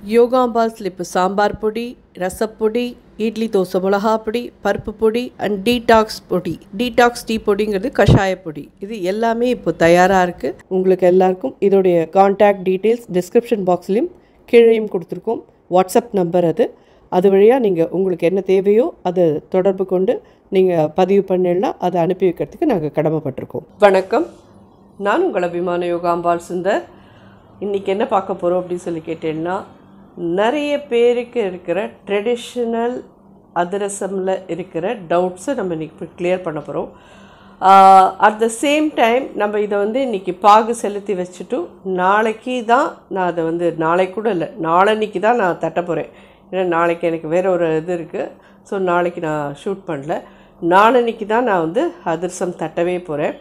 யோகாம்பால் இப்போ சாம்பார் பொடி ரசப்பொடி இட்லி தோசை மிளகா பொடி பருப்பு பொடி அண்ட் டீடாக்ஸ் பொடி டீடாக்ஸ் டீ பொடிங்கிறது கஷாய பொடி இது எல்லாமே இப்போ தயாராக இருக்குது உங்களுக்கு எல்லாருக்கும் இதோடைய காண்டாக்ட் டீட்டெயில்ஸ் டிஸ்கிரிப்ஷன் பாக்ஸ்லேயும் கீழேயும் கொடுத்துருக்கோம் வாட்ஸ்அப் நம்பர் அது அது வழியாக நீங்கள் உங்களுக்கு என்ன தேவையோ அதை தொடர்பு கொண்டு நீங்கள் பதிவு பண்ணிடனா அதை அனுப்பி வைக்கிறதுக்கு நாங்கள் கடமைப்பட்டிருக்கோம் வணக்கம் நான் உங்கள் அபிமான யோகாம்பால் சுந்தர் இன்றைக்கி என்ன பார்க்க போகிறோம் அப்படின்னு சொல்லி கேட்டேன்னா நிறைய பேருக்கு இருக்கிற ட்ரெடிஷ்னல் அதிரசமில் இருக்கிற டவுட்ஸை நம்ம இன்றைக்கி கிளியர் பண்ண போகிறோம் அட் த சேம் டைம் நம்ம இதை வந்து இன்றைக்கி பாகு செலுத்தி வச்சுட்டு நாளைக்கு தான் நான் அதை வந்து நாளைக்கு கூட இல்லை நாளன்னைக்கு தான் நான் தட்ட போகிறேன் ஏன்னா நாளைக்கு எனக்கு வேற ஒரு இது இருக்குது ஸோ நாளைக்கு நான் ஷூட் பண்ணல நாளன்னைக்கு தான் நான் வந்து அதிரசம் தட்டவே போகிறேன்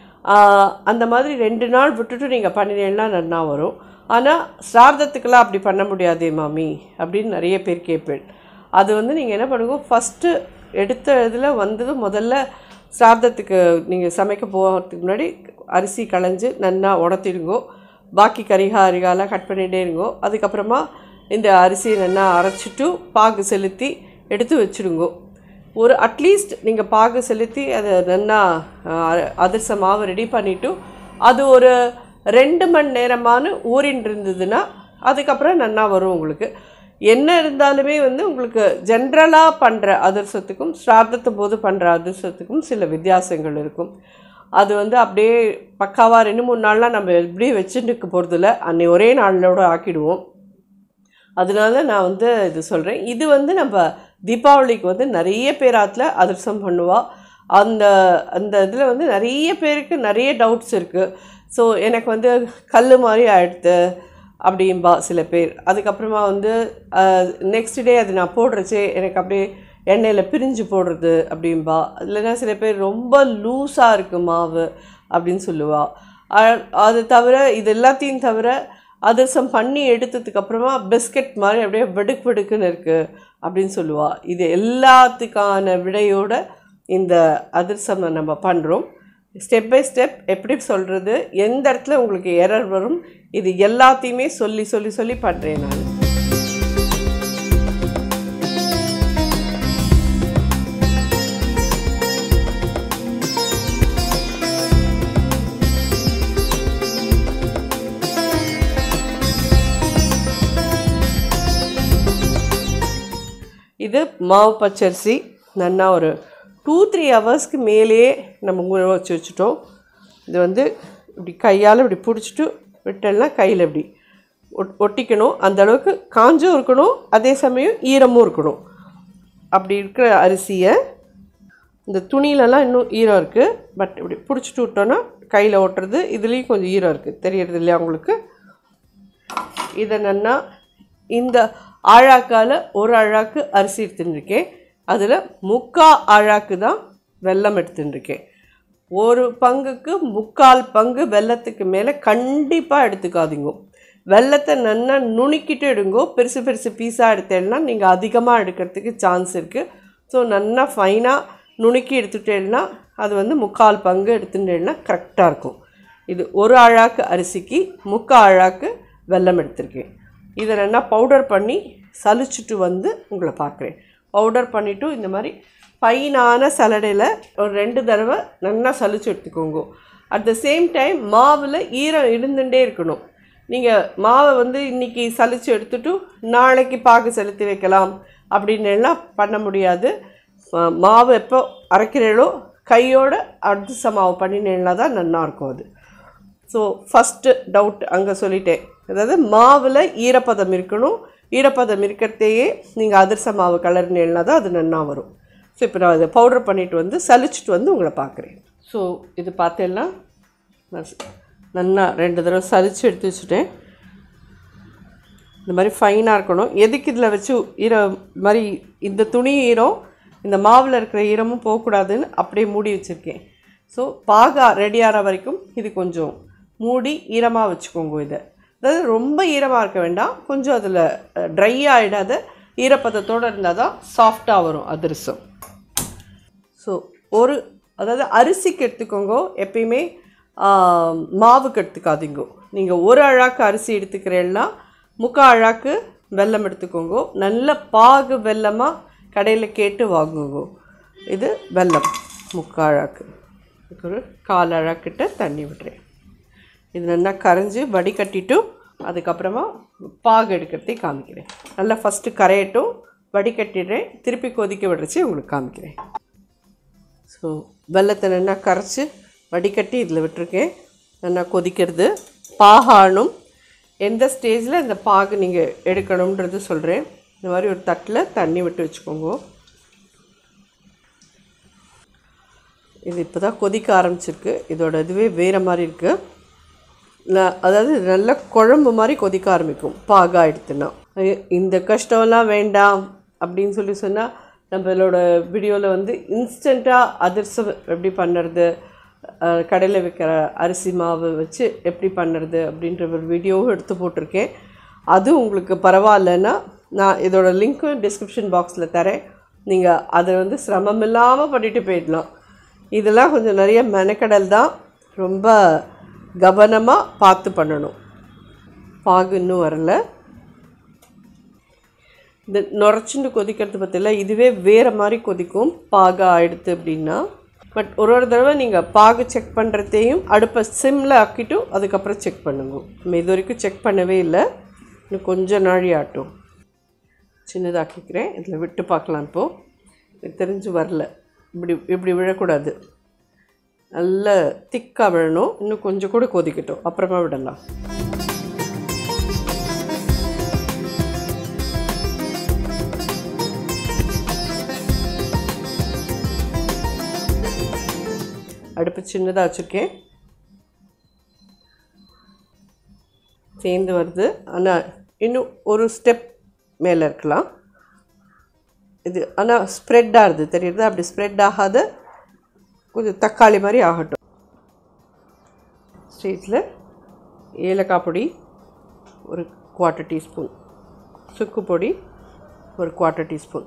அந்த மாதிரி ரெண்டு நாள் விட்டுட்டு நீங்கள் பண்ணினீங்கன்னா நன்னா வரும் ஆனால் ஸ்ரார்த்தத்துக்கெல்லாம் அப்படி பண்ண முடியாதே மாமி அப்படின்னு நிறைய பேர் கேட்பேன் அது வந்து நீங்கள் என்ன பண்ணுங்க ஃபஸ்ட்டு எடுத்த இதில் வந்தது முதல்ல ஸ்ரார்த்தத்துக்கு நீங்கள் சமைக்க போகிறதுக்கு முன்னாடி அரிசி களைஞ்சு நன்னா உடத்திடுங்கோ பாக்கி கரிகா அரிகாலாம் கட் பண்ணிகிட்டே இருங்கோ அதுக்கப்புறமா இந்த அரிசியை நல்லா அரைச்சிட்டு பாகு செலுத்தி எடுத்து வச்சுடுங்கோ ஒரு அட்லீஸ்ட் நீங்கள் பாகு செலுத்தி அதை நல்லா அதிர்ச மாவு ரெடி பண்ணிவிட்டு அது ஒரு ரெண்டு மணி நேரமான ஊறின் இருந்ததுன்னா அதுக்கப்புறம் நல்லா வரும் உங்களுக்கு என்ன இருந்தாலுமே வந்து உங்களுக்கு ஜென்ரலாக பண்ணுற அதிர்சத்துக்கும் ஸ்ரார்த்தத்தும் போது பண்ணுற அதிர்சத்துக்கும் சில வித்தியாசங்கள் இருக்கும் அது வந்து அப்படியே பக்காவாக ரெண்டு மூணு நாள்லாம் நம்ம எப்படியே வச்சுட்டு இருக்க போகிறதில்ல அன்னை ஒரே நாளோட ஆக்கிடுவோம் அதனால நான் வந்து இது சொல்கிறேன் இது வந்து நம்ம தீபாவளிக்கு வந்து நிறைய பேராத்தில் அதிர்சம் பண்ணுவா அந்த அந்த இதில் வந்து நிறைய பேருக்கு நிறைய டவுட்ஸ் இருக்குது ஸோ எனக்கு வந்து கல் மாதிரி ஆயிடுத்து அப்படிம்பா சில பேர் அதுக்கப்புறமா வந்து நெக்ஸ்ட் டே அது நான் போடுறச்சே எனக்கு அப்படியே எண்ணெயில் பிரிஞ்சு போடுறது அப்படிம்பா இல்லைன்னா சில பேர் ரொம்ப லூஸாக இருக்குது மாவு அப்படின்னு சொல்லுவாள் அது தவிர இது எல்லாத்தையும் தவிர அதிரசம் பண்ணி எடுத்ததுக்கப்புறமா பிஸ்கட் மாதிரி அப்படியே வெடுக்கு வெடுக்குன்னு இருக்குது அப்படின்னு சொல்லுவாள் இது எல்லாத்துக்கான விடையோட இந்த அதிரசம் நம்ம பண்ணுறோம் ஸ்டெப் பை ஸ்டெப் எப்படி சொல்கிறது எந்த இடத்துல உங்களுக்கு எரர் வரும் இது எல்லாத்தையுமே சொல்லி சொல்லி சொல்லி பண்ணுறேன் நான் இது மாவு பச்சரிசி நல்லா ஒரு டூ த்ரீ ஹவர்ஸ்க்கு மேலேயே நம்ம ஊற வச்சு வச்சுட்டோம் இது வந்து இப்படி கையால் இப்படி பிடிச்சிட்டு விட்டோம்னா கையில் இப்படி ஒட் ஒட்டிக்கணும் அந்த அளவுக்கு காஞ்சும் இருக்கணும் அதே சமயம் ஈரமும் இருக்கணும் அப்படி இருக்கிற அரிசியை இந்த துணியிலலாம் இன்னும் ஈரம் இருக்குது பட் இப்படி பிடிச்சிட்டு விட்டோன்னா கையில் ஒட்டுறது இதுலேயும் கொஞ்சம் ஈரம் இருக்குது தெரியறது இல்லையா உங்களுக்கு இதை நல்லா இந்த ஆழாக்கால் ஒரு அழாக்கு அரிசி எடுத்துட்டுருக்கேன் அதில் முக்கா ஆழாக்கு தான் வெல்லம் எடுத்துட்டுருக்கேன் ஒரு பங்குக்கு முக்கால் பங்கு வெல்லத்துக்கு மேலே கண்டிப்பாக எடுத்துக்காதீங்க வெள்ளத்தை நல்லா நுணுக்கிட்டு எடுங்கோ பெருசு பெருசு பீஸாக எடுத்தேன்னா நீங்கள் அதிகமாக எடுக்கிறதுக்கு சான்ஸ் இருக்குது ஸோ நல்லா ஃபைனாக நுணுக்கி எடுத்துட்டேன்னா அது வந்து முக்கால் பங்கு எடுத்துட்டேன்னா கரெக்டாக இருக்கும் இது ஒரு அழாக்கு அரிசிக்கு முக்கால் அழாக்கு வெல்லம் எடுத்திருக்கேன் இதை நல்லா பவுடர் பண்ணி சலிச்சுட்டு வந்து உங்களை பார்க்குறேன் பவுடர் பண்ணிவிட்டு இந்த மாதிரி ஃபைனான சலடையில் ஒரு ரெண்டு தடவை நல்லா சலிச்சு எடுத்துக்கோங்க அட் த சேம் டைம் மாவில் ஈரம் இருந்துகிட்டே இருக்கணும் நீங்கள் மாவை வந்து இன்றைக்கி சலிச்சு எடுத்துட்டு நாளைக்கு பாகு செலுத்தி வைக்கலாம் அப்படின்னு பண்ண முடியாது மாவு எப்போ அரைக்கிறீங்களோ கையோட அதிர்ச மாவு பண்ணினேன்னா தான் நல்லாயிருக்கும் அது ஸோ ஃபஸ்ட்டு டவுட் அங்கே சொல்லிட்டேன் அதாவது மாவில் ஈரப்பதம் இருக்கணும் ஈரப்பதம் இருக்கிறதையே நீங்கள் அதிர்ச மாவு கலர்னேன்னா தான் அது நன்னா வரும் ஸோ இப்போ நான் அதை பவுடர் பண்ணிவிட்டு வந்து சலிச்சுட்டு வந்து உங்களை பார்க்குறேன் ஸோ இது பார்த்தேன்னா நான் நல்லா ரெண்டு தடவை சலிச்சு எடுத்து வச்சுட்டேன் இந்த மாதிரி ஃபைனாக இருக்கணும் எதுக்கு இதில் வச்சு ஈரம் மாதிரி இந்த துணி ஈரம் இந்த மாவில் இருக்கிற ஈரமும் போகக்கூடாதுன்னு அப்படியே மூடி வச்சுருக்கேன் ஸோ பாகா ரெடி ஆகிற வரைக்கும் இது கொஞ்சம் மூடி ஈரமாக வச்சுக்கோங்க இதை அதாவது ரொம்ப ஈரமாக இருக்க வேண்டாம் கொஞ்சம் அதில் ட்ரை ஆகிடாத ஈரப்பதத்தோடு இருந்தால் தான் சாஃப்டாக வரும் அதிரசம் ஸோ ஒரு அதாவது அரிசிக்கு எடுத்துக்கோங்க எப்பயுமே ஆ, மாவுக்கு எடுத்துக்காதீங்க நீங்கள் ஒரு அழாக்கு அரிசி எடுத்துக்கிறேன்னா முக்கால் அழாக்கு வெல்லம் எடுத்துக்கோங்க நல்ல பாகு வெல்லமாக கடையில் கேட்டு வாங்குங்க இது வெல்லம் முக்கால் அழாக்கு இதுக்கு ஒரு கால் அழாக்கிட்ட தண்ணி விடுறேன் இது நல்லா கரைஞ்சி வடிகட்டிட்டு அதுக்கப்புறமா பாகு எடுக்கிறதை காமிக்கிறேன் நல்லா ஃபஸ்ட்டு கரையட்டும் வடிகட்டிடுறேன் திருப்பி கொதிக்க விடுறச்சு உங்களுக்கு காமிக்கிறேன் ஸோ வெள்ளத்தை நல்லா கரைச்சி வடிகட்டி இதில் விட்டுருக்கேன் நல்லா கொதிக்கிறது பாகானும் எந்த ஸ்டேஜில் இந்த பாகு நீங்கள் எடுக்கணுன்றது சொல்கிறேன் இந்த மாதிரி ஒரு தட்டில் தண்ணி விட்டு வச்சுக்கோங்க இது இப்போ தான் கொதிக்க ஆரம்பிச்சிருக்கு இதோட இதுவே வேறு மாதிரி இருக்குது ந- அதாவது இது நல்ல குழம்பு மாதிரி கொதிக்க ஆரம்பிக்கும் பாகா எடுத்துனா ஐயோ, இந்த கஷ்டம்லாம் வேண்டாம் அப்படின்னு சொல்லி சொன்னால் நம்மளோட வீடியோவில் வந்து இன்ஸ்டண்ட்டாக அதிரசம் எப்படி பண்ணுறது கடையில் விற்கிற அரிசி மாவு வச்சு எப்படி பண்ணுறது அப்படின்ற ஒரு வீடியோவும் எடுத்து போட்டிருக்கேன் அது உங்களுக்கு பரவாயில்லைன்னா நான் இதோட லிங்க்கும் டிஸ்கிரிப்ஷன் பாக்ஸில் தரேன் நீங்கள் அதை வந்து சிரமம் இல்லாமல் பண்ணிட்டு போயிடலாம் இதெல்லாம் கொஞ்சம் நிறைய மெனக்கடல் தான் ரொம்ப கவனமாக பார்த்து பண்ணணும் பாகு இன்னும் வரல இந்த நுரைச்சிண்டு கொதிக்கிறது பற்றில இதுவே வேறு மாதிரி கொதிக்கும் பாகு ஆயிடுத்து அப்படின்னா பட் ஒரு ஒரு தடவை நீங்கள் பாகு செக் பண்ணுறதையும் அடுப்பை சிம்மில் ஆக்கிட்டு அதுக்கப்புறம் செக் பண்ணுங்க நம்ம இது வரைக்கும் செக் பண்ணவே இல்லை இன்னும் கொஞ்சம் நாழி ஆட்டும் சின்னதாக்கிக்கிறேன் இதில் விட்டு பார்க்கலாம் இப்போது எனக்கு தெரிஞ்சு வரல இப்படி இப்படி விழக்கூடாது நல்ல திக்காக விழணும் இன்னும் கொஞ்சம் கூட கொதிக்கட்டும் அப்புறமா விடலாம் அடுப்பு சின்னதாக வச்சுருக்கேன் சேர்ந்து வருது ஆனால் இன்னும் ஒரு ஸ்டெப் மேலே இருக்கலாம் இது ஆனால் ஸ்ப்ரெட் ஆகுது தெரியுது அப்படி ஸ்ப்ரெட் ஆகாத கொஞ்சம் தக்காளி மாதிரி ஆகட்டும் ஸ்டேஜில் ஏலக்காய் பொடி ஒரு குவார்ட்டர் டீஸ்பூன் சுக்கு பொடி ஒரு குவார்ட்டர் டீஸ்பூன்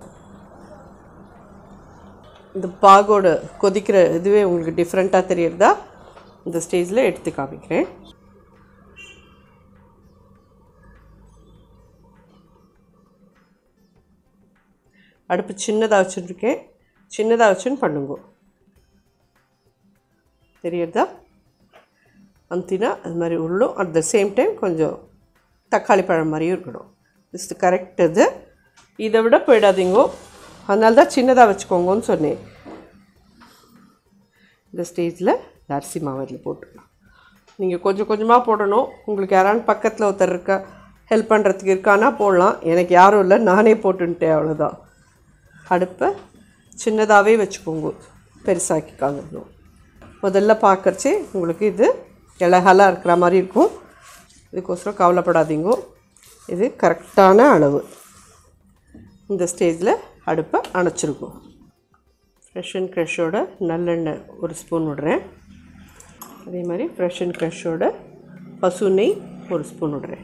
இந்த பாகோட கொதிக்கிற இதுவே உங்களுக்கு டிஃப்ரெண்ட்டாக தெரியறதா இந்த ஸ்டேஜில் எடுத்து காமிக்கிறேன் அடுப்பு சின்னதாக வச்சுருக்கேன் சின்னதாக வச்சுன்னு பண்ணுங்க தெரியறதா அந்தினா அது மாதிரி உள்ளும் அட் த சேம் டைம் கொஞ்சம் தக்காளி பழம் மாதிரியும் இருக்கணும் ஜஸ்ட் கரெக்ட் இது இதை விட போயிடாதீங்கோ அதனால தான் சின்னதாக வச்சுக்கோங்கன்னு சொன்னேன் இந்த ஸ்டேஜில் அரிசி மாவு அதில் போட்டுக்கலாம் நீங்கள் கொஞ்சம் கொஞ்சமாக போடணும் உங்களுக்கு யாரான்னு பக்கத்தில் ஒருத்தர் இருக்கா ஹெல்ப் பண்ணுறதுக்கு இருக்கானா போடலாம் எனக்கு யாரும் இல்லை நானே போட்டுன்ட்டேன் அவ்வளோதான் அடுப்பை சின்னதாகவே வச்சுக்கோங்க பெருசாக்கிக்காங்க முதல்ல பார்க்கறச்சே உங்களுக்கு இது இலகலாக இருக்கிற மாதிரி இருக்கும் இதுக்கோசரம் கவலைப்படாதீங்க இது கரெக்டான அளவு இந்த ஸ்டேஜில் அடுப்பை அணைச்சிருக்கும் ஃப்ரெஷ் அண்ட் க்ரெஷ்ஷோட நல்லெண்ணெய் ஒரு ஸ்பூன் விடுறேன் அதே மாதிரி ஃப்ரெஷ் அண்ட் க்ரெஷ்ஷோட பசு நெய் ஒரு ஸ்பூன் விடுறேன்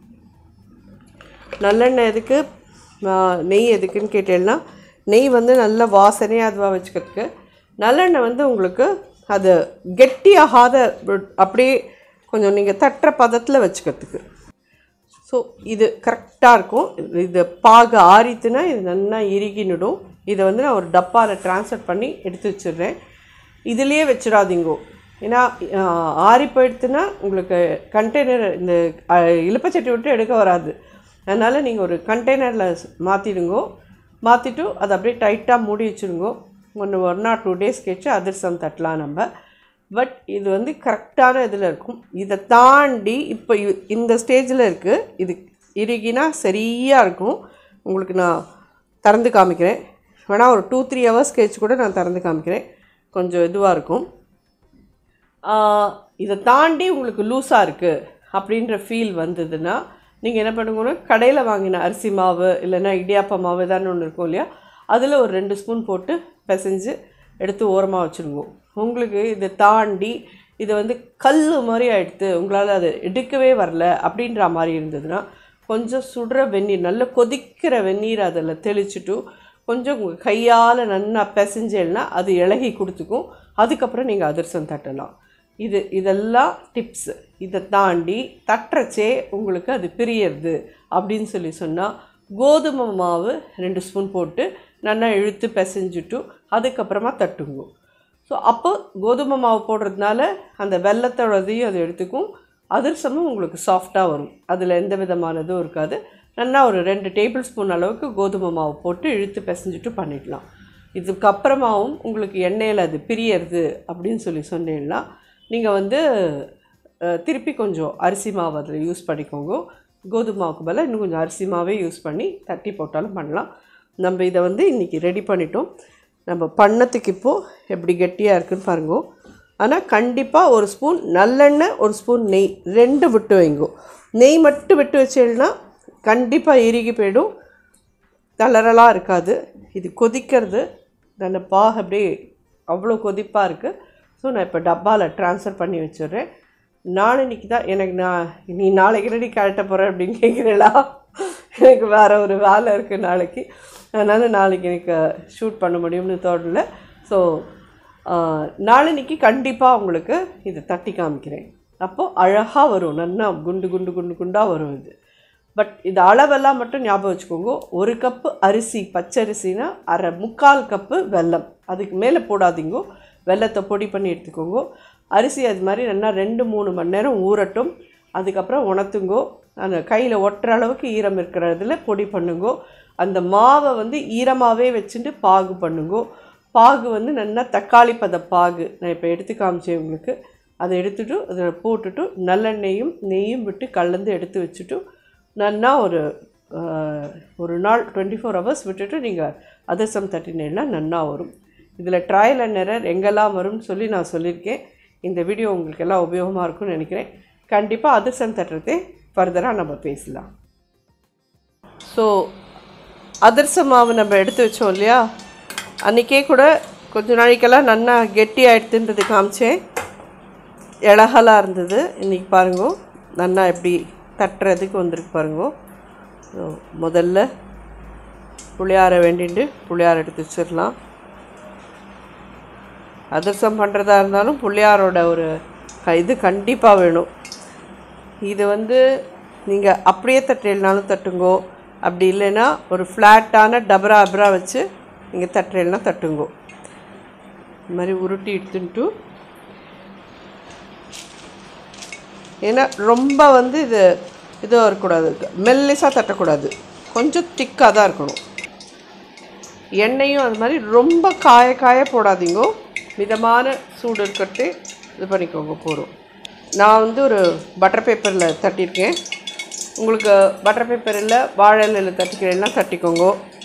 நல்லெண்ணெய் எதுக்கு ஆ, நெய் எதுக்குன்னு கேட்டேன்னா நெய் வந்து நல்ல வாசனையாக அதுவாக வச்சுக்கிறதுக்கு நல்லெண்ணெய் வந்து உங்களுக்கு அது கெட்டியாகாத ஒரு- அப்படியே கொஞ்சம் நீங்கள் தட்டுற பதத்தில் வச்சுக்கிறதுக்கு ஸோ இது கரெக்டாக இருக்கும் இது பாகு ஆறித்துனா இது நல்லா இறுகினிடும் இதை வந்து நான் ஒரு டப்பாவில் ட்ரான்ஸ்ஃபர் பண்ணி எடுத்து வச்சிடுறேன் இதுலேயே வச்சிடாதீங்கோ ஏன்னா ஆஹ், ஆறி போயிடுத்துன்னா உங்களுக்கு கண்டெய்னர் இந்த அஹ், இலுப்பச்சட்டி விட்டு எடுக்க வராது அதனால் நீங்கள் ஒரு கண்டெய்னரில் மாற்றிடுங்கோ மாற்றிட்டு அதை அப்படியே டைட்டாக மூடி வச்சுருங்கோ ஒன்று ஒன் ஆர் டூ டேஸ் கழிச்சு அதிரசம் தட்டலாம் நம்ம பட் இது வந்து கரெக்டான இதில் இருக்கும் இதை தாண்டி இப்போ இ- இந்த ஸ்டேஜில் இருக்குது இது இறுகினா சரியாக இருக்கும் உங்களுக்கு நான் திறந்து காமிக்கிறேன் வேணால் ஒரு டூ த்ரீ ஹவர்ஸ் கழிச்சு கூட நான் திறந்து காமிக்கிறேன் கொஞ்சம் இதுவாக இருக்கும் ஆஹ், இதை தாண்டி உங்களுக்கு லூஸாக இருக்குது அப்படின்ற ஃபீல் வந்ததுன்னா நீங்கள் என்ன பண்ணுங்கன்னா கடையில் வாங்கின அரிசி மாவு இல்லைன்னா இடியாப்ப மாவு ஏதானு ஒன்று இருக்கும் இல்லையா அதில் ஒரு ரெண்டு ஸ்பூன் போட்டு பிசைஞ்சு எடுத்து ஓரமாக வச்சுருங்க உங்களுக்கு இதை தாண்டி இது வந்து கல் மாதிரி ஆயிடுத்து உங்களால் அதை எடுக்கவே வரல அப்படின்ற மாதிரி இருந்ததுன்னா கொஞ்சம் சுடுற வெந்நீர் நல்ல கொதிக்கிற வெந்நீர் அதில் தெளிச்சுட்டு கொஞ்சம் உங்கள் கையால் நல்லா பிசைஞ்சேன்னா அது இலகி கொடுத்துக்கும் அதுக்கப்புறம் நீங்கள் அதிரசம் தட்டலாம் இது இதெல்லாம் டிப்ஸு இதை தாண்டி தட்டுறச்சே உங்களுக்கு அது பிரியறது அப்படின்னு சொல்லி சொன்னால் கோதுமை மாவு ரெண்டு ஸ்பூன் போட்டு நல்லா இழுத்து பிசைஞ்சிட்டு அதுக்கப்புறமா தட்டுங்க ஸோ அப்போ கோதுமை மாவு போடுறதுனால அந்த வெள்ளத்தோடதையும் அது எடுத்துக்கும் அதிரசமும் உங்களுக்கு சாஃப்டாக வரும் அதில் எந்த விதமான இதுவும் இருக்காது நல்லா ஒரு ரெண்டு டேபிள் ஸ்பூன் அளவுக்கு கோதுமை மாவு போட்டு இழுத்து பிசைஞ்சிட்டு பண்ணிடலாம் இதுக்கப்புறமாவும் உங்களுக்கு எண்ணெயில் அது பிரியறது அப்படின்னு சொல்லி சொன்னீங்கன்னா நீங்கள் வந்து அஹ், திருப்பி கொஞ்சம் அரிசி மாவு அதில் யூஸ் பண்ணிக்கோங்க கோதுமை மாவுக்கு பதிலாக இன்னும் கொஞ்சம் அரிசி மாவே யூஸ் பண்ணி தட்டி போட்டாலும் பண்ணலாம் நம்ம இதை வந்து இன்றைக்கி ரெடி பண்ணிட்டோம் நம்ம பண்ணத்துக்கு இப்போது எப்படி கெட்டியாக இருக்குன்னு பாருங்க ஆனால் கண்டிப்பாக ஒரு ஸ்பூன் நல்லெண்ணெய் ஒரு ஸ்பூன் நெய் ரெண்டு விட்டு வைங்கோ நெய் மட்டும் விட்டு வச்சேன்னா கண்டிப்பாக இறுகி போயிடும் தளரலாக இருக்காது இது கொதிக்கிறது நல்ல பாகு அப்படியே அவ்வளோ கொதிப்பாக இருக்குது ஸோ நான் இப்போ டப்பாவில் ட்ரான்ஸ்ஃபர் பண்ணி வச்சிடுறேன் நாளைக்கு தான் எனக்கு நான் நீ நாளைக்கு ரெடி கழட்ட போகிறேன் அப்படின்னு கேட்குறீங்களா எனக்கு வேறு ஒரு வேலை இருக்குது நாளைக்கு அதனால் நாளைக்கு எனக்கு ஷூட் பண்ண முடியும்னு தோணல ஸோ நாளைக்கு கண்டிப்பாக உங்களுக்கு இதை தட்டி காமிக்கிறேன் அப்போது அழகாக வரும் நல்லா குண்டு குண்டு குண்டு குண்டாக வரும் இது பட் இது அளவெல்லாம் மட்டும் ஞாபகம் வச்சுக்கோங்க ஒரு கப்பு அரிசி பச்சரிசினா அரை முக்கால் கப்பு வெல்லம் அதுக்கு மேலே போடாதீங்க வெல்லத்தை பொடி பண்ணி எடுத்துக்கோங்க அரிசி அது மாதிரி நல்லா ரெண்டு மூணு மணி நேரம் ஊறட்டும் அதுக்கப்புறம் உணர்த்துங்கோ அந்த கையில் ஒட்டுற அளவுக்கு ஈரம் இருக்கிறதுல பொடி பண்ணுங்கோ அந்த மாவை வந்து ஈரமாகவே வச்சுட்டு பாகு பண்ணுங்கோ பாகு வந்து நல்லா தக்காளி பத பாகு நான் இப்போ எடுத்து காமிச்சேன் உங்களுக்கு அதை எடுத்துட்டு அதில் போட்டுட்டு நல்லெண்ணெயும் நெய்யும் விட்டு கலந்து எடுத்து வச்சுட்டு நல்லா ஒரு ஆஹ், ஒரு நாள் டுவெண்ட்டி ஃபோர் ஹவர்ஸ் விட்டுட்டு நீங்கள் அதிரசம் தட்டினீங்கன்னா நன்னா வரும் இதில் ட்ரையல் அண்ட் எரர் எங்கெல்லாம் வரும்னு சொல்லி நான் சொல்லியிருக்கேன் இந்த வீடியோ உங்களுக்கு எல்லாம் உபயோகமாக இருக்கும்னு நினைக்கிறேன் கண்டிப்பாக அதிரசம் தட்டுறதே ஃபர்தராக நம்ம பேசலாம் ஸோ அதிரச மாவு நம்ம எடுத்து வச்சோம் இல்லையா அன்றைக்கே கூட கொஞ்ச நாளைக்கெல்லாம் நல்லா கெட்டி ஆயிடுத்துன்றது காமிச்சேன் இலகலாக இருந்தது இன்றைக்கி பாருங்க நல்லா எப்படி தட்டுறதுக்கு வந்திருக்கு பாருங்க ஸோ முதல்ல புளியாரை வேண்டிட்டு புளியார் எடுத்து வச்சிடலாம் அதிரசம் பண்ணுறதா இருந்தாலும் புளியாரோட ஒரு க- இது கண்டிப்பாக வேணும் இது வந்து நீங்கள் அப்படியே தட்டுறதுனாலும் தட்டுங்கோ அப்படி இல்லைன்னா ஒரு ஃப்ளாட்டான டபரா அபரா வச்சு நீங்கள் தட்டுறதுனா தட்டுங்கோ இந்த மாதிரி உருட்டி எடுத்துட்டு ஏன்னா ரொம்ப வந்து இது இதுவாக இருக்கக்கூடாது மெல்லிஸாக தட்டக்கூடாது கொஞ்சம் திக்காக தான் இருக்கணும் எண்ணெயும் அது மாதிரி ரொம்ப காய காய போடாதீங்க மிதமான சூடு இருக்கிறது இது பண்ணிக்கோங்க போதும் நான் வந்து ஒரு பட்டர் பேப்பரில் தட்டியிருக்கேன் உங்களுக்கு பட்டர் பேப்பர் இல்லை வாழை இலையில் தட்டிக்கிறேன்னா தட்டிக்கோங்க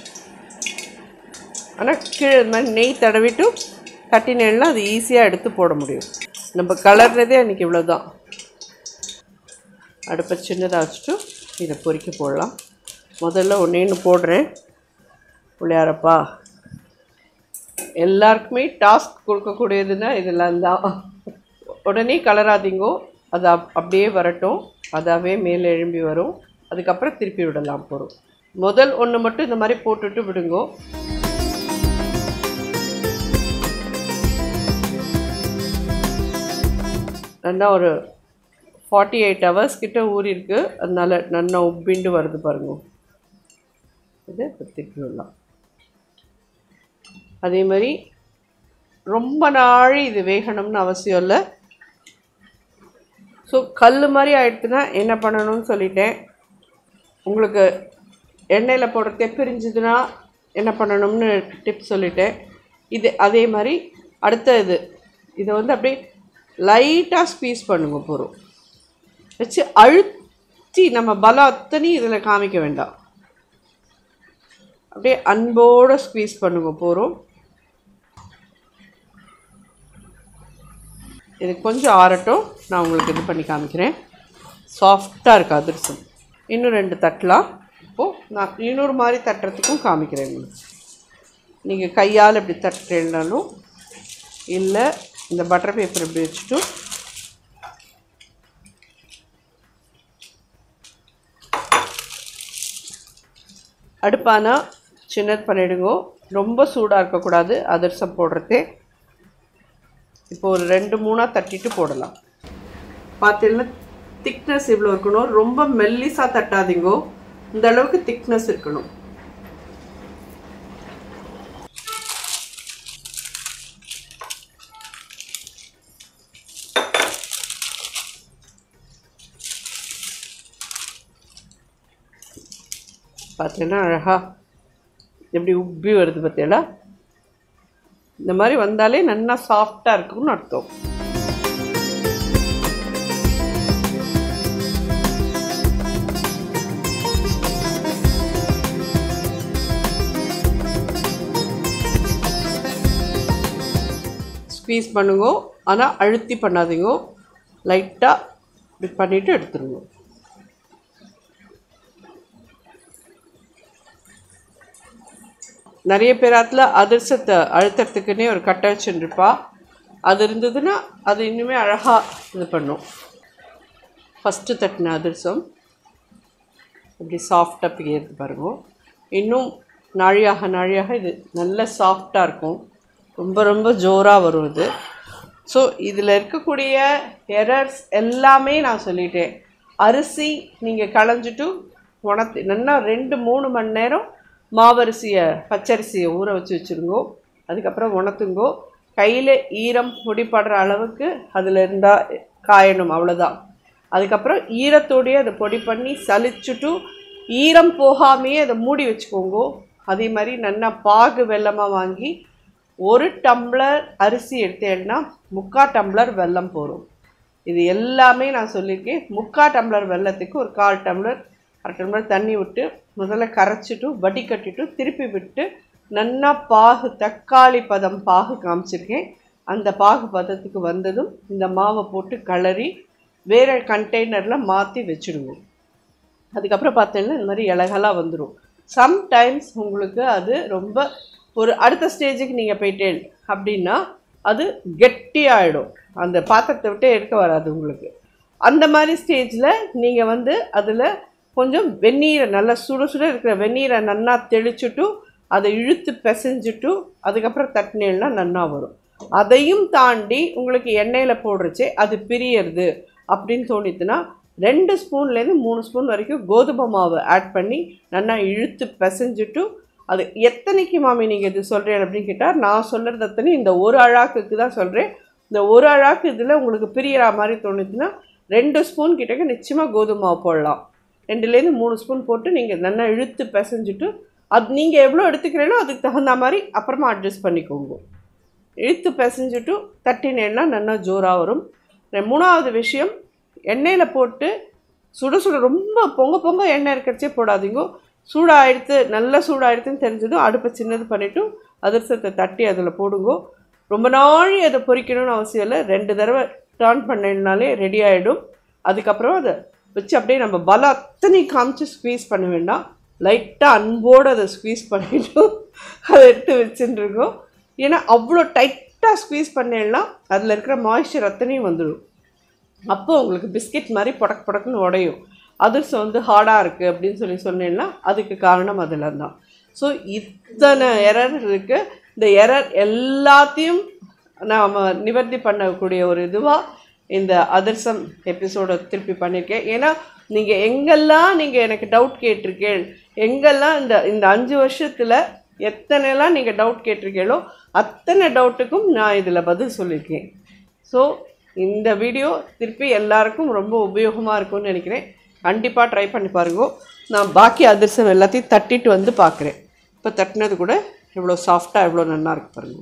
ஆனால் கீழே இது மாதிரி நெய் தடவிட்டு தட்டினேன்னா அது ஈஸியாக எடுத்து போட முடியும் நம்ம கலர்னதே அன்றைக்கி இவ்வளோ தான் அடுப்பை சின்னதாக வச்சுட்டு இதை பொரிக்க போடலாம் முதல்ல ஒன்றேன்னு போடுறேன் புள்ளியாரப்பா எல்லாருக்குமே டாஸ்க் கொடுக்கக்கூடியதுன்னா இதெல்லாம் தான் உடனே கலராதீங்கோ அது அப் அப்படியே வரட்டும் அதாவே மேலே எழும்பி வரும் அதுக்கப்புறம் திருப்பி விடலாம் போகிறோம் முதல் ஒன்று மட்டும் இந்த மாதிரி போட்டுட்டு விடுங்கோ நல்லா ஒரு ஃபார்ட்டி எயிட் ஹவர்ஸ் கிட்ட ஊறிருக்கு அதனால நல்லா உப்பிண்டு வருது பாருங்க இது இப்ப திருப்பி விடலாம் அதே மாதிரி ரொம்ப நாள் இது வேகணும்னு அவசியம் இல்லை ஸோ கல் மாதிரி ஆயிடுச்சுன்னா என்ன பண்ணணும்னு சொல்லிட்டேன் உங்களுக்கு எண்ணெயில் போடுறதே பிரிஞ்சுதுன்னா என்ன பண்ணணும்னு டிப்ஸ் சொல்லிட்டேன் இது அதே மாதிரி அடுத்த இது இதை வந்து அப்படியே லைட்டாக ஸ்பீஸ் பண்ணுங்க போகிறோம் வச்சு அழுத்தி நம்ம பலம் அத்தனையும் இதில் காமிக்க வேண்டாம் அப்படியே அன்போடு ஸ்குவீஸ் பண்ணுங்க போகிறோம் இது கொஞ்சம் ஆறட்டும் நான் உங்களுக்கு இது பண்ணி காமிக்கிறேன் சாஃப்டாக இருக்குது அதிரசம் இன்னும் ரெண்டு தட்டலாம் இப்போது நான் இன்னொரு மாதிரி தட்டுறதுக்கும் காமிக்கிறேன் உங்களுக்கு நீங்கள் கையால் இப்படி தட்டுறேன்னாலும் இல்லை இந்த பட்டர் பேப்பர் இப்படி வச்சுட்டு அடுப்பானா சின்னது பண்ணிடுங்க ரொம்ப சூடாக இருக்கக்கூடாது அதிரசம் போடுறதே இப்போ ஒரு ரெண்டு மூணாக தட்டிட்டு போடலாம் பார்த்தீங்கன்னா திக்னஸ் இவ்வளோ இருக்கணும் ரொம்ப மெல்லிஸாக தட்டாதீங்கோ இந்த அளவுக்கு திக்னஸ் இருக்கணும் பார்த்தீங்கன்னா அழகா எப்படி உப்பி வருது பார்த்தீங்களா இந்த மாதிரி வந்தாலே நல்லா சாஃப்டாக இருக்கும்னு அர்த்தம் ஸ்க்வீஸ் பண்ணுங்க ஆனால் அழுத்தி பண்ணாதீங்க லைட்டாக இப்படி பண்ணிவிட்டு எடுத்துருங்க நிறைய பேராத்தில் அதிர்சத்தை அழுத்துறதுக்குன்னே ஒரு கட்டை வச்சுருப்பா அது இருந்ததுன்னா அது இன்னுமே அழகாக இது பண்ணும் ஃபஸ்ட்டு தட்டின அதிர்சம் இப்படி சாஃப்டாக பிரியறது பாருங்க இன்னும் நாழியாக நாழியாக இது நல்ல சாஃப்டாக இருக்கும் ரொம்ப ரொம்ப ஜோராக வரும் இது ஸோ இதில் இருக்கக்கூடிய எரர்ஸ் எல்லாமே நான் சொல்லிட்டேன் அரிசி நீங்கள் களைஞ்சிட்டு உணர்த்தி நல்லா ரெண்டு மூணு மணி நேரம் மாவரிசியை பச்சரிசியை ஊற வச்சு வச்சுருங்கோ அதுக்கப்புறம் உணர்த்துங்கோ கையில் ஈரம் பொடிப்படுற அளவுக்கு அதில் இருந்தால் காயணும் அவ்வளோதான் அதுக்கப்புறம் ஈரத்தோடையே அதை பொடி பண்ணி சலிச்சுட்டு ஈரம் போகாமையே அதை மூடி வச்சுக்கோங்கோ அதே மாதிரி நல்லா பாகு வெல்லமாக வாங்கி ஒரு டம்ளர் அரிசி எடுத்தேன்னா முக்கா டம்ளர் வெல்லம் போகும் இது எல்லாமே நான் சொல்லியிருக்கேன் முக்கா டம்ளர் வெல்லத்துக்கு ஒரு கால் டம்ளர் அரை டம்ளர் தண்ணி விட்டு முதல்ல கரைச்சிட்டு வடிகட்டிட்டு திருப்பி விட்டு நன்னா பாகு தக்காளி பதம் பாகு காமிச்சிருக்கேன் அந்த பாகு பதத்துக்கு வந்ததும் இந்த மாவை போட்டு கிளறி வேறு கண்டெய்னரில் மாற்றி வச்சுடுங்க அதுக்கப்புறம் பார்த்தீங்கன்னா இந்த மாதிரி இலகலாக வந்துடும் சம்டைம்ஸ் உங்களுக்கு அது ரொம்ப ஒரு அடுத்த ஸ்டேஜுக்கு நீங்கள் போயிட்டேன் அப்படின்னா அது கெட்டியாயிடும் அந்த பாத்திரத்தை விட்டே எடுக்க வராது உங்களுக்கு அந்த மாதிரி ஸ்டேஜில் நீங்கள் வந்து அதில் கொஞ்சம் வெந்நீரை நல்லா சுட சுட இருக்கிற வெந்நீரை நன்னா தெளிச்சுட்டு அதை இழுத்து பிசைஞ்சிட்டு அதுக்கப்புறம் தட்டினேன்னா நன்னா வரும் அதையும் தாண்டி உங்களுக்கு எண்ணெயில் போடுறச்சே அது பிரியறது அப்படின்னு தோணித்துன்னா ரெண்டு ஸ்பூன்லேருந்து மூணு ஸ்பூன் வரைக்கும் கோதுமை மாவு ஆட் பண்ணி நல்லா இழுத்து பிசைஞ்சிட்டு அது எத்தனைக்கு மாமி நீங்கள் இது சொல்கிறேன் அப்படின்னு கேட்டால் நான் சொல்கிறது அத்தனை இந்த ஒரு அழாக்குக்கு தான் சொல்கிறேன் இந்த ஒரு அழாக்கு இதில் உங்களுக்கு பிரியற மாதிரி தோணுச்சுன்னா ரெண்டு ஸ்பூன் கிட்டக்க நிச்சயமாக கோதுமை மாவு போடலாம் ரெண்டுலேருந்து மூணு ஸ்பூன் போட்டு நீங்கள் நல்லா இழுத்து பிசைஞ்சிட்டு அது நீங்கள் எவ்வளோ எடுத்துக்கிறீங்களோ அதுக்கு தகுந்த மாதிரி அப்புறமா அட்ஜஸ்ட் பண்ணிக்கோங்க இழுத்து பிசைஞ்சிட்டு தட்டினேன்னா நல்லா ஜோராக வரும் ரெ- மூணாவது விஷயம் எண்ணெயில் போட்டு சுட சுட ரொம்ப பொங்க பொங்க எண்ணெய் இருக்கிறச்சே போடாதீங்க சூடாகிடுத்து நல்லா சூடாகிடுத்துன்னு தெரிஞ்சதும் அடுப்பை சின்னது பண்ணிவிட்டு அதிரசத்தை தட்டி அதில் போடுங்க ரொம்ப நாழி அதை பொரிக்கணும்னு அவசியம் இல்லை ரெண்டு தடவை டர்ன் பண்ணினாலே ரெடி ஆகிடும் அதுக்கப்புறம் அதை வச்சு அப்படியே நம்ம பலம் அத்தனை காமிச்சு ஸ்க்வீஸ் பண்ண வேண்டாம் லைட்டாக அன்போடு அதை ஸ்க்வீஸ் பண்ணிட்டு அதை எடுத்து வச்சுட்டுருக்கோம் ஏன்னா அவ்வளோ டைட்டாக ஸ்க்வீஸ் பண்ணேன்னா அதில் இருக்கிற மாய்ஸ்சர் அத்தனையும் வந்துடும் அப்போ உங்களுக்கு பிஸ்கெட் மாதிரி புடக் புடக்குன்னு உடையும் அதிர்சம் வந்து ஹார்டாக இருக்குது அப்படின்னு சொல்லி சொன்னேன்னா அதுக்கு காரணம் அதில் தான் ஸோ இத்தனை எரர் இருக்குது இந்த எரர் எல்லாத்தையும் நாம் நிவர்த்தி பண்ணக்கூடிய ஒரு இதுவாக இந்த அதிர்சம் எபிசோடை திருப்பி பண்ணியிருக்கேன் ஏன்னா நீங்கள் எங்கெல்லாம் நீங்கள் எனக்கு டவுட் கேட்டிருக்கேள் எங்கெல்லாம் இந்த இந்த அஞ்சு வருஷத்தில் எத்தனைலாம் நீங்கள் டவுட் கேட்டிருக்கீங்களோ அத்தனை டவுட்டுக்கும் நான் இதில் பதில் சொல்லியிருக்கேன் ஸோ இந்த வீடியோ திருப்பி எல்லாருக்கும் ரொம்ப உபயோகமாக இருக்கும்னு நினைக்கிறேன் கண்டிப்பாக ட்ரை பண்ணி பாருங்க நான் பாக்கி அதிர்சம் எல்லாத்தையும் தட்டிட்டு வந்து பார்க்குறேன் இப்போ தட்டினது கூட எவ்வளோ சாஃப்டாக எவ்வளோ நல்லா இருக்கு பாருங்க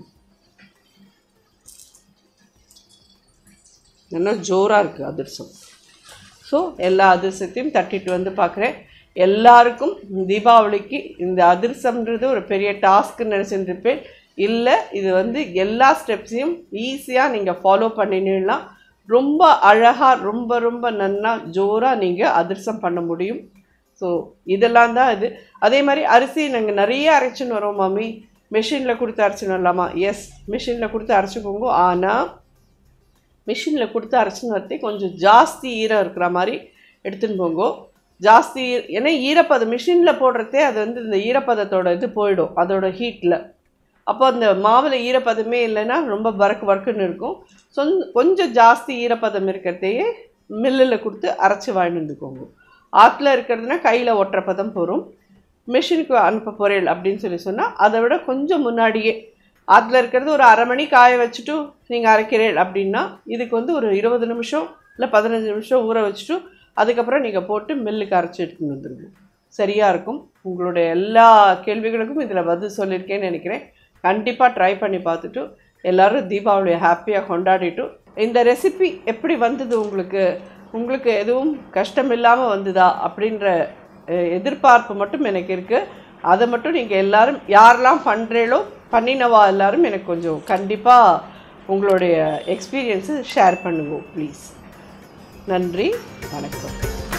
நல்லா ஜோராக இருக்குது அதிர்சம் ஸோ எல்லா அதிர்சத்தையும் தட்டிட்டு வந்து பார்க்குறேன் எல்லாருக்கும் தீபாவளிக்கு இந்த அதிர்சம்ன்றது ஒரு பெரிய டாஸ்க்குன்னு நினச்சிட்டு இருப்பேன் இல்லை இது வந்து எல்லா ஸ்டெப்ஸையும் ஈஸியாக நீங்கள் ஃபாலோ பண்ணினீங்கன்னா ரொம்ப அழகாக ரொம்ப ரொம்ப நன்னா ஜோராக நீங்கள் அதிர்சம் பண்ண முடியும் ஸோ இதெல்லாம் தான் இது அதே மாதிரி அரிசி நாங்கள் நிறைய அரைச்சின்னு வரோம் மாமி மிஷினில் கொடுத்து அரைச்சின்னு வரலாமா எஸ் மிஷினில் கொடுத்து அரைச்சிக்கோங்க ஆனால் மிஷினில் கொடுத்து அரைச்சின்னு வரதே கொஞ்சம் ஜாஸ்தி ஈரம் இருக்கிற மாதிரி எடுத்துன்னு போங்க ஜாஸ்தி ஈர- ஏன்னா ஈரப்பதம் மிஷினில் போடுறதே அது வந்து இந்த ஈரப்பதத்தோட இது போயிடும் அதோட ஹீட்டில் அப்போ அந்த மாவில் ஈரப்பதமே இல்லைன்னா ரொம்ப பறக்கு பறக்குன்னு இருக்கும் சொந் கொஞ்சம் ஜாஸ்தி ஈரப்பதம் இருக்கிறதையே மில்லில் கொடுத்து அரைச்சி வாங்கிட்டு வந்துக்கோங்க ஆற்றுல இருக்கிறதுனா கையில் ஒட்டுற பதம் போகும் மிஷினுக்கு அனுப்ப போகிறேன் அப்படின்னு சொல்லி சொன்னால் அதை விட கொஞ்சம் முன்னாடியே ஆற்றுல இருக்கிறது ஒரு அரை மணி காய வச்சுட்டு நீங்கள் அரைக்கிறேன் அப்படின்னா இதுக்கு வந்து ஒரு இருபது நிமிஷம் இல்லை பதினஞ்சு நிமிஷம் ஊற வச்சுட்டு அதுக்கப்புறம் நீங்கள் போட்டு மில்லுக்கு அரைச்சி எடுத்துன்னு வந்துருங்க சரியாக இருக்கும் உங்களுடைய எல்லா கேள்விகளுக்கும் இதில் பதில் சொல்லியிருக்கேன்னு நினைக்கிறேன் கண்டிப்பாக ட்ரை பண்ணி பார்த்துட்டு எல்லோரும் தீபாவளியை ஹாப்பியாக கொண்டாடிட்டு இந்த ரெசிபி எப்படி வந்தது உங்களுக்கு உங்களுக்கு எதுவும் கஷ்டம் இல்லாமல் வந்ததா அப்படின்ற அஹ், எதிர்பார்ப்பு மட்டும் எனக்கு இருக்குது அதை மட்டும் நீங்கள் எல்லாரும் யாரெல்லாம் பண்ணுறீங்களோ பண்ணினவா எல்லாரும் எனக்கு கொஞ்சம் கண்டிப்பாக உங்களுடைய எக்ஸ்பீரியன்ஸை ஷேர் பண்ணுங்க ப்ளீஸ் நன்றி வணக்கம்